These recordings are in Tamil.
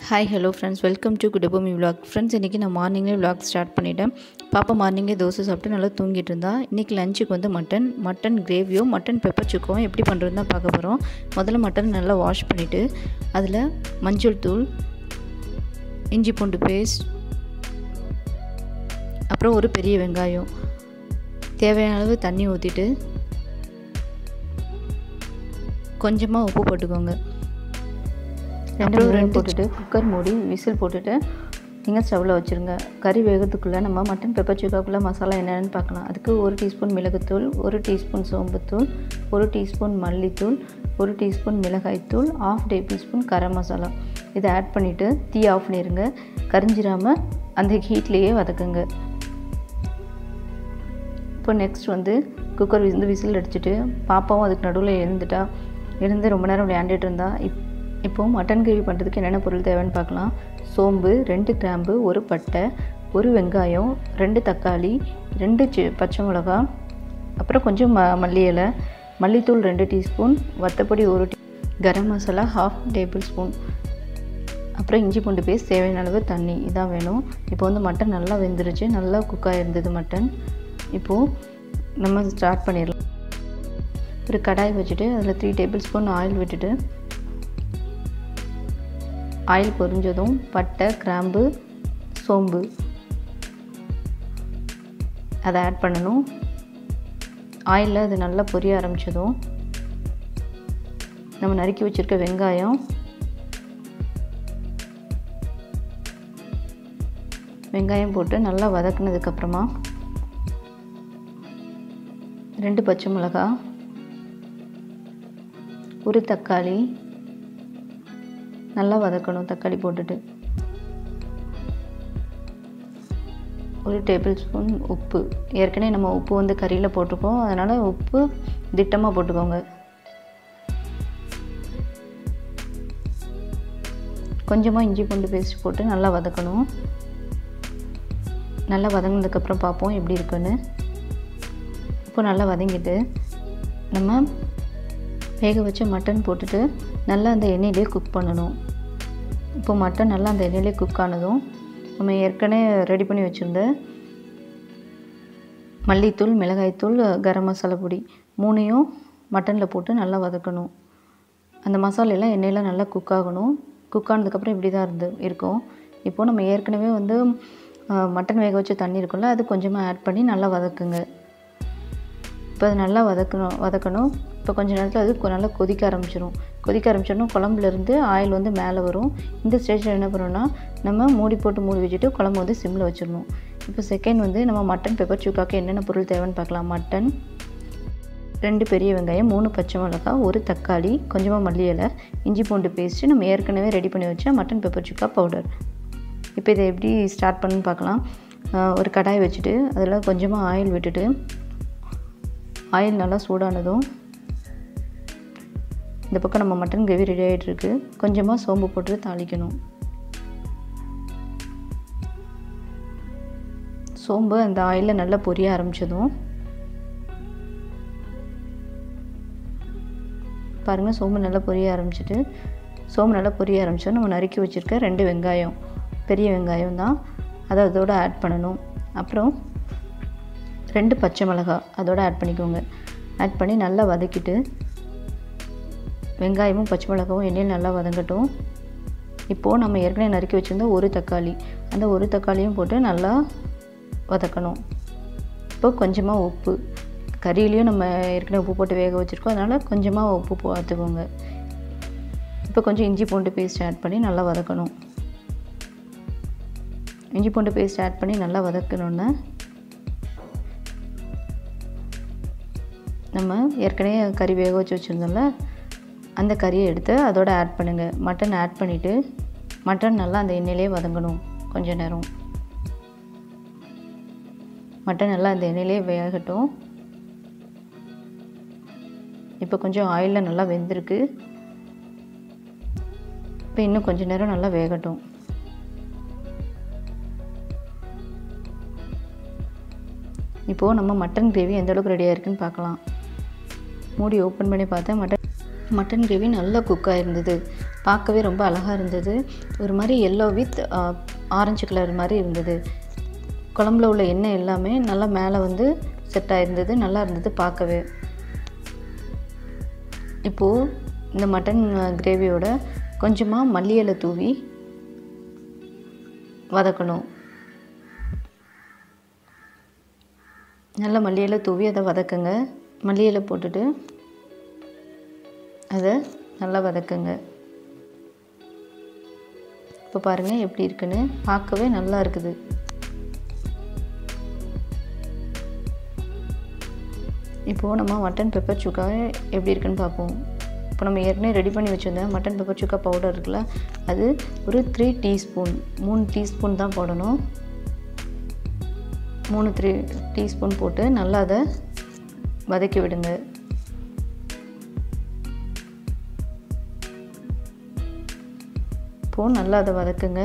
hi hello friends welcome to Kudaboomi vlog friends இன்றைக்கி நான் மார்னிங்கே விலாக் ஸ்டார்ட் பண்ணிட்டேன் பாப்பா மார்னிங்கே தோசை சாப்பிட்டு நல்லா தூங்கிட்டு இருந்தா இன்றைக்கி லஞ்சுக்கு வந்து மட்டன் மட்டன் கிரேவியோ மட்டன் பெப்பர் சுக்கோவும் எப்படி பண்ணுறதுன்னு தான் பார்க்க போகிறோம் முதல்ல மட்டன் நல்லா வாஷ் பண்ணிவிட்டு அதில் மஞ்சள் தூள் இஞ்சி பூண்டு பேஸ்ட் அப்புறம் ஒரு பெரிய வெங்காயம் தேவையான அளவு தண்ணி ஊற்றிட்டு கொஞ்சமாக உப்பு போட்டுக்கோங்க அப்புறம் ரெண்டு போட்டுட்டு குக்கர் மூடி விசில் போட்டுட்டு நீங்கள் ஸ்டவ்வில் வச்சுருங்க கறி வேகத்துக்குள்ளே நம்ம மட்டன் பெப்பர் சுக்காக்குள்ளே மசாலா என்னென்னு பார்க்கலாம் அதுக்கு ஒரு டீஸ்பூன் மிளகுத்தூள் ஒரு டீஸ்பூன் சோம்புத்தூள் ஒரு டீஸ்பூன் மல்லித்தூள் ஒரு டீஸ்பூன் மிளகாய்த்தூள் half tablespoon garam masala இதை ஆட் பண்ணிவிட்டு தீ ஆஃப் பண்ணிடுங்க கரிஞ்சிராமல் அந்த ஹீட்லேயே வதக்குங்க இப்போ நெக்ஸ்ட் வந்து குக்கர் வந்து விசில் அடிச்சுட்டு பாப்பாவும் அதுக்கு நடுவில் எழுந்துட்டா எழுந்து ரொம்ப நேரம் விளையாண்டுட்டு இருந்தா இப் இப்போது மட்டன் கிரேவி பண்ணுறதுக்கு என்னென்ன பொருள் தேவைன்னு பார்க்கலாம் சோம்பு ரெண்டு கிராம்பு ஒரு பட்டை ஒரு வெங்காயம் ரெண்டு தக்காளி ரெண்டு சி பச்சை மிளகா அப்புறம் கொஞ்சம் ம மல்லி இலை மல்லித்தூள் ரெண்டு டீஸ்பூன் வத்தப்பொடி ஒரு டீ garam masala half tablespoon அப்புறம் இஞ்சி பூண்டு பேஸ்ட் தேவையான அளவு தண்ணி இதான் வேணும் இப்போ வந்து மட்டன் நல்லா வெந்துருச்சு நல்லா குக்காக இருந்தது மட்டன் இப்போது நம்ம ஸ்டார்ட் பண்ணிடலாம் ஒரு கடாய் வச்சுட்டு அதில் த்ரீ டேபிள் ஸ்பூன் ஆயில் விட்டுட்டு ஆயில் பொரிஞ்சதும் பட்டை கிராம்பு சோம்பு அதை ஆட் பண்ணணும் ஆயிலில் அது நல்லா பொரிய ஆரம்பித்ததும் நம்ம நறுக்கி வச்சுருக்க வெங்காயம் வெங்காயம் போட்டு நல்லா வதக்குனதுக்கப்புறமா ரெண்டு பச்சை மிளகா ஒரு தக்காளி நல்லா வதக்கணும் தக்காளி போட்டுட்டு ஒரு டேபிள் ஸ்பூன் உப்பு ஏற்கனவே நம்ம உப்பு வந்து கறியில் போட்டிருக்கோம் அதனால் உப்பு திட்டமாக போட்டுக்கோங்க கொஞ்சமாக இஞ்சி பூண்டு பேஸ்ட் போட்டு நல்லா வதக்கணும் நல்லா வதங்கினதுக்கப்புறம் பார்ப்போம் எப்படி இருக்குன்னு இப்போ நல்லா வதங்கிட்டு நம்ம வேக வச்ச மட்டன் போட்டுட்டு நல்லா அந்த எண்ணெயிலே குக் பண்ணணும் இப்போ மட்டன் நல்லா அந்த எண்ணெயிலே குக் ஆனதும் நம்ம ஏற்கனவே ரெடி பண்ணி வச்சுருந்த மல்லித்தூள் மிளகாய்த்தூள் கரம் மசாலா பொடி மூணையும் மட்டனில் போட்டு நல்லா வதக்கணும் அந்த மசாலையெல்லாம் எண்ணெயில் நல்லா குக் ஆகணும் குக் ஆனதுக்கப்புறம் இப்படி தான் இருந்து இருக்கும் இப்போது நம்ம ஏற்கனவே வந்து மட்டன் வேக வச்ச தண்ணி இருக்கும்ல அது கொஞ்சமாக ஆட் பண்ணி நல்லா வதக்குங்க இப்போ அது நல்லா வதக்கணும் வதக்கணும் இப்போ கொஞ்ச நேரத்தில் அது நல்லா கொதிக்க ஆரம்பிச்சிடும் கொதிக்க ஆரம்பிச்சோன்னா குழம்புலேருந்து ஆயில் வந்து மேலே வரும் இந்த ஸ்டேஜில் என்ன பண்ணணும்னா நம்ம மூடி போட்டு மூடி வச்சுட்டு குழம்பு வந்து சிம்மில் வச்சிடணும் இப்போ செகண்ட் வந்து நம்ம மட்டன் பெப்பர் சுக்காக்கு என்னென்ன பொருள் தேவைன்னு பார்க்கலாம் மட்டன் ரெண்டு பெரிய வெங்காயம் மூணு பச்சை மிளகா ஒரு தக்காளி கொஞ்சமாக மல்லி இலை இஞ்சி பூண்டு பேஸ்ட்டு நம்ம ஏற்கனவே ரெடி பண்ணி வச்ச மட்டன் பெப்பர் சுக்கா பவுடர் இப்போ இதை எப்படி ஸ்டார்ட் பண்ணுன்னு பார்க்கலாம் ஒரு கடாய் வச்சுட்டு அதில் கொஞ்சமாக ஆயில் விட்டுட்டு ஆயில் நல்லா சூடானதும் இந்த பக்கம் நம்ம மட்டன் கிரேவி ரெடி ஆகிட்டுருக்கு கொஞ்சமாக சோம்பு போட்டு தாளிக்கணும் சோம்பு அந்த ஆயிலில் நல்லா பொரிய ஆரம்பித்ததும் பாருங்கள் சோம்பு நல்லா பொரிய ஆரம்பிச்சிட்டு சோம்பு நல்லா பொரிய ஆரம்பித்தோம் நம்ம நறுக்கி வச்சுருக்க ரெண்டு வெங்காயம் பெரிய வெங்காயம் தான் அதை அதோடு ஆட் பண்ணணும் அப்புறம் ரெண்டு பச்சை மிளகா அதோடு ஆட் பண்ணிக்கோங்க ஆட் பண்ணி நல்லா வதக்கிட்டு வெங்காயமும் பச்சை மிளகாவும் எண்ணெயில் நல்லா வதங்கட்டும் இப்போது நம்ம ஏற்கனவே நறுக்கி வச்சுருந்த ஒரு தக்காளி அந்த ஒரு தக்காளியும் போட்டு நல்லா வதக்கணும் இப்போ கொஞ்சமாக உப்பு கறியிலையும் நம்ம ஏற்கனவே உப்பு போட்டு வேக வச்சுருக்கோம் அதனால் கொஞ்சமாக உப்பு பார்த்துக்கோங்க இப்போ கொஞ்சம் இஞ்சி பூண்டு பேஸ்ட் ஆட் பண்ணி நல்லா வதக்கணும் இஞ்சி பூண்டு பேஸ்ட் ஆட் பண்ணி நல்லா வதக்கணுன்னு நம்ம ஏற்கனவே கறி வேக வச்சு வச்சுருந்தோம்ல அந்த கறியை எடுத்து அதோடு ஆட் பண்ணுங்கள் மட்டன் ஆட் பண்ணிவிட்டு மட்டன் நல்லா அந்த எண்ணெயிலே வதங்கணும் கொஞ்ச நேரம் மட்டன் நல்லா அந்த எண்ணெயிலே வேகட்டும் இப்போ கொஞ்சம் ஆயிலில் நல்லா வெந்திருக்கு இப்போ இன்னும் கொஞ்சம் நேரம் நல்லா வேகட்டும் இப்போது நம்ம மட்டன் கிரேவி எந்த அளவுக்கு ரெடியாக இருக்குன்னு பார்க்கலாம் மூடி ஓப்பன் பண்ணி பார்த்தேன் மட்டன் மட்டன் கிரேவி நல்லா குக் ஆகிருந்தது பார்க்கவே ரொம்ப அழகாக இருந்தது ஒரு மாதிரி எல்லோ வித் ஆரஞ்சு கலர் மாதிரி இருந்தது குழம்புல உள்ள எண்ணெய் எல்லாமே நல்லா மேலே வந்து செட் ஆகிருந்தது நல்லா இருந்தது பார்க்கவே இப்போது இந்த மட்டன் கிரேவியோட கொஞ்சமாக மல்லி இலை தூவி வதக்கணும் நல்லா மல்லி இலை தூவி அதை வதக்குங்க மல்லி இலை போட்டுட்டு அதை நல்லா வதக்குங்க இப்போ பாருங்கள் எப்படி இருக்குன்னு பார்க்கவே நல்லா இருக்குது இப்போது நம்ம மட்டன் பெப்பர் சுக்கா எப்படி இருக்குன்னு பார்ப்போம் இப்போ நம்ம ஏற்கனவே ரெடி பண்ணி வச்சுருந்த மட்டன் பெப்பர் சுக்கா பவுடர் இருக்குல்ல அது ஒரு த்ரீ டீஸ்பூன் மூணு டீஸ்பூன் தான் போடணும் மூணு த்ரீ டீஸ்பூன் போட்டு நல்லா அதை வதக்கி விடுங்க இப்போது நல்லா அதை வதக்குங்க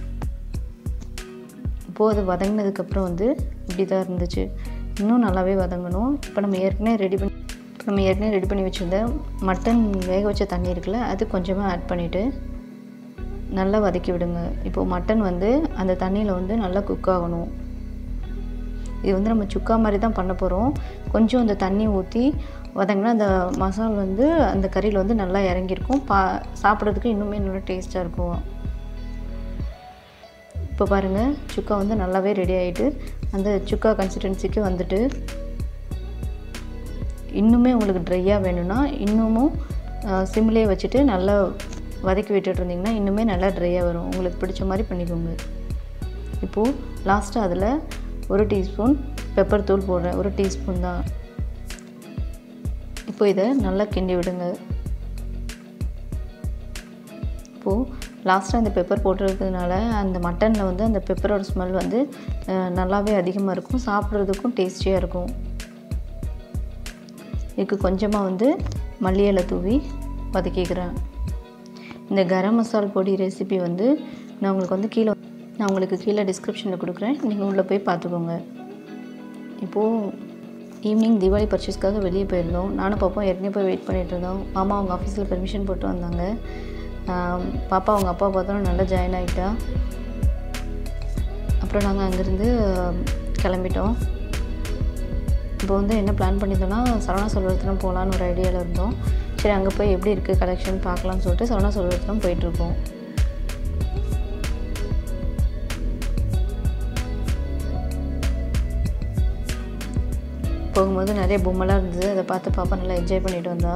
இப்போது அது வதங்கினதுக்கப்புறம் வந்து இப்படி தான் இருந்துச்சு இன்னும் நல்லாவே வதங்கணும் இப்போ நம்ம ஏற்கனவே ரெடி பண்ணி இப்போ நம்ம ஏற்கனவே ரெடி பண்ணி வச்சுருந்த மட்டன் வேக வச்ச தண்ணி இருக்குல்ல அது கொஞ்சமாக ஆட் பண்ணிவிட்டு நல்லா வதக்கி விடுங்க இப்போது மட்டன் வந்து அந்த தண்ணியில் வந்து நல்லா குக் ஆகணும் இது வந்து நம்ம சுக்கா மாதிரி தான் பண்ண போகிறோம் கொஞ்சம் அந்த தண்ணி ஊற்றி வதங்கினா அந்த மசால் வந்து அந்த கறியில் வந்து நல்லா இறங்கியிருக்கும் பா சாப்பிட்றதுக்கு இன்னுமே நல்லா டேஸ்ட்டாக இருக்கும் இப்போ பாருங்கள் சுக்கா வந்து நல்லாவே ரெடி ஆகிட்டு அந்த சுக்கா கன்சிஸ்டன்சிக்கு வந்துட்டு இன்னுமே உங்களுக்கு ட்ரையாக வேணும்னா இன்னமும் சிம்லேயே வச்சுட்டு நல்லா வதக்கி விட்டுட்டு இருந்தீங்கன்னா இன்னுமே நல்லா ட்ரையாக வரும் உங்களுக்கு பிடிச்ச மாதிரி பண்ணிக்கோங்க இப்போது லாஸ்ட்டாக அதில் ஒரு டீஸ்பூன் பெப்பர் தூள் போடுறேன் ஒரு டீஸ்பூன் தான் இப்போ இதை நல்லா கிண்டி விடுங்க இப்போது லாஸ்ட்டாக இந்த பெப்பர் போட்டுறதுனால அந்த மட்டனில் வந்து அந்த பெப்பரோட ஸ்மெல் வந்து நல்லாவே அதிகமாக இருக்கும் சாப்பிட்றதுக்கும் டேஸ்டியாக இருக்கும் இதுக்கு கொஞ்சமாக வந்து மல்லி இலை தூவி வதக்கிக்கிறேன் இந்த கரம் மசால் பொடி ரெசிபி வந்து நான் உங்களுக்கு வந்து கீழே நான் உங்களுக்கு கீழே டிஸ்கிரிப்ஷனில் கொடுக்குறேன் நீங்கள் உள்ளே போய் பார்த்துக்கோங்க இப்போது ஈவினிங் தீபாவளி பர்ச்சேஸ்க்காக வெளியே போயிருந்தோம் நானும் பாப்பா ஏற்கனவே போய் வெயிட் பண்ணிகிட்டு இருந்தோம் மாமா அவங்க ஆஃபீஸில் பெர்மிஷன் போட்டு வந்தாங்க பாப்பா அவங்க அப்பா பார்த்தோன்னா நல்லா ஜாயின் ஆகிட்டா அப்புறம் நாங்கள் அங்கேருந்து கிளம்பிட்டோம் இப்போ வந்து என்ன பிளான் பண்ணியிருந்தோம்னா சரவணா சொல்வரத்தினம் போகலான்னு ஒரு ஐடியாவில் இருந்தோம் சரி அங்கே போய் எப்படி இருக்குது கலெக்ஷன் பார்க்கலான்னு சொல்லிட்டு சரவணா சொல்வரத்தினம் போயிட்டுருக்கோம் போகும்போது நிறைய பொம்மைலாம் இருந்தது அதை பார்த்து பாப்பா நல்லா என்ஜாய் பண்ணிட்டு வந்தா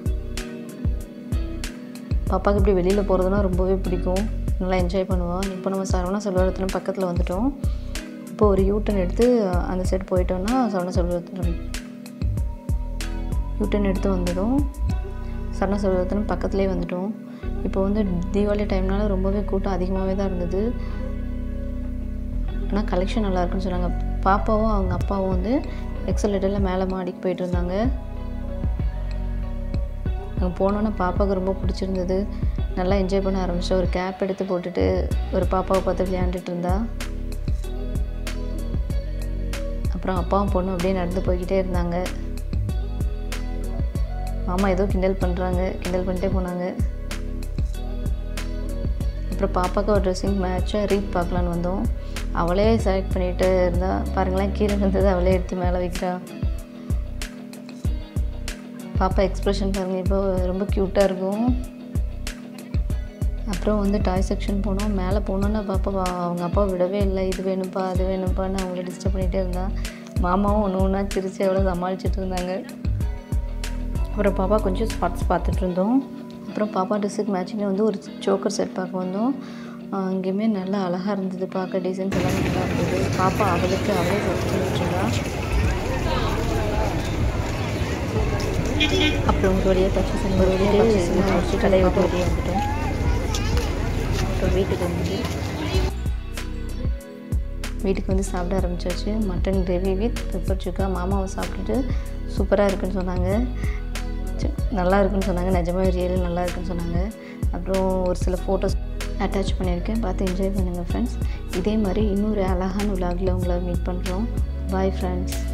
பாப்பாவுக்கு இப்படி வெளியில் போகிறதுனா ரொம்பவே பிடிக்கும் நல்லா என்ஜாய் பண்ணுவாள் இப்போ நம்ம சரவணா செல்வரத்தினம் பக்கத்தில் வந்துட்டோம் இப்போ ஒரு யூட்டன் எடுத்து அந்த சைடு போயிட்டோம்னா சரவணா செல்வரத்தினம் யூட்டன் எடுத்து வந்ததும் சரவணா செல்வரத்தினம் பக்கத்துலேயே வந்துட்டோம் இப்போ வந்து தீபாவளி டைம்னால ரொம்பவே கூட்டம் அதிகமாகவே தான் இருந்தது ஆனால் கலெக்ஷன் நல்லா இருக்குன்னு சொன்னாங்க பாப்பாவும் அவங்க அப்பாவும் வந்து எக்ஸலேட்டரில் மேலே மாடிக்கு போயிட்டு இருந்தாங்க அங்கே போனோன்னே பாப்பாவுக்கு ரொம்ப பிடிச்சிருந்தது நல்லா என்ஜாய் பண்ண ஆரம்பிச்சா ஒரு கேப் எடுத்து போட்டுட்டு ஒரு பாப்பாவை பார்த்து விளையாண்டுட்டு இருந்தா அப்புறம் அப்பாவும் பொண்ணும் அப்படியே நடந்து போய்கிட்டே இருந்தாங்க மாமா ஏதோ கிண்டல் பண்ணுறாங்க கிண்டல் பண்ணிட்டே போனாங்க அப்புறம் பாப்பாவுக்கு ஒரு ட்ரெஸ்ஸிங் மேட்சாக ரீட் பார்க்கலான்னு வந்தோம் அவளே செலக்ட் பண்ணிட்டு இருந்தா பாருங்களேன் கீழே இருந்தது அவளே எடுத்து மேலே வைக்கிறா பாப்பா எக்ஸ்ப்ரெஷன் பாருங்க இப்போ ரொம்ப க்யூட்டாக இருக்கும் அப்புறம் வந்து டாய் செக்ஷன் போனோம் மேலே போனோன்னா பாப்பா அவங்க அப்பா விடவே இல்லை இது வேணும்ப்பா அது வேணும்ப்பான்னு அவங்கள டிஸ்டர்ப் பண்ணிகிட்டே இருந்தா மாமாவும் ஒன்று ஒன்றா சிரித்து எவ்வளோ சமாளிச்சுட்டு இருந்தாங்க அப்புறம் பாப்பா கொஞ்சம் ஸ்பாட்ஸ் பார்த்துட்டு இருந்தோம் அப்புறம் பாப்பா ட்ரெஸ்ஸுக்கு மேட்சிங்கில் வந்து ஒரு சோக்கர் செட் பார்க்க வந்தோம் அங்கேயுமே நல்லா அழகாக இருந்தது பார்க்க டிசைன்ஸ் எல்லாம் நல்லா இருந்தது பாப்பா அவளுக்கு அவளே செட் பண்ணிட்டு இருந்தா அப்புறம் ஒரு வழியாக பர்ச்சேசிங் ஒரு வழியாக பர்ச்சேசிங் முடிச்சு கடையை விட்டு வெளியே வந்துட்டோம் அப்புறம் வீட்டுக்கு வந்து வீட்டுக்கு வந்து சாப்பிட ஆரம்பிச்சாச்சு mutton gravy with pepper chukka மாமாவை சாப்பிட்டுட்டு சூப்பராக இருக்குன்னு சொன்னாங்க ச- நல்லா இருக்குன்னு சொன்னாங்க நிஜமாக ரியல் நல்லா இருக்குன்னு சொன்னாங்க அப்புறம் ஒரு சில ஃபோட்டோஸ் அட்டாச் பண்ணியிருக்கேன் பார்த்து என்ஜாய் பண்ணுங்கள் ஃப்ரெண்ட்ஸ் இதே மாதிரி இன்னொரு அழகான விலாகில் உங்களை மீட் பண்ணுறோம் பாய் ஃப்ரெண்ட்ஸ்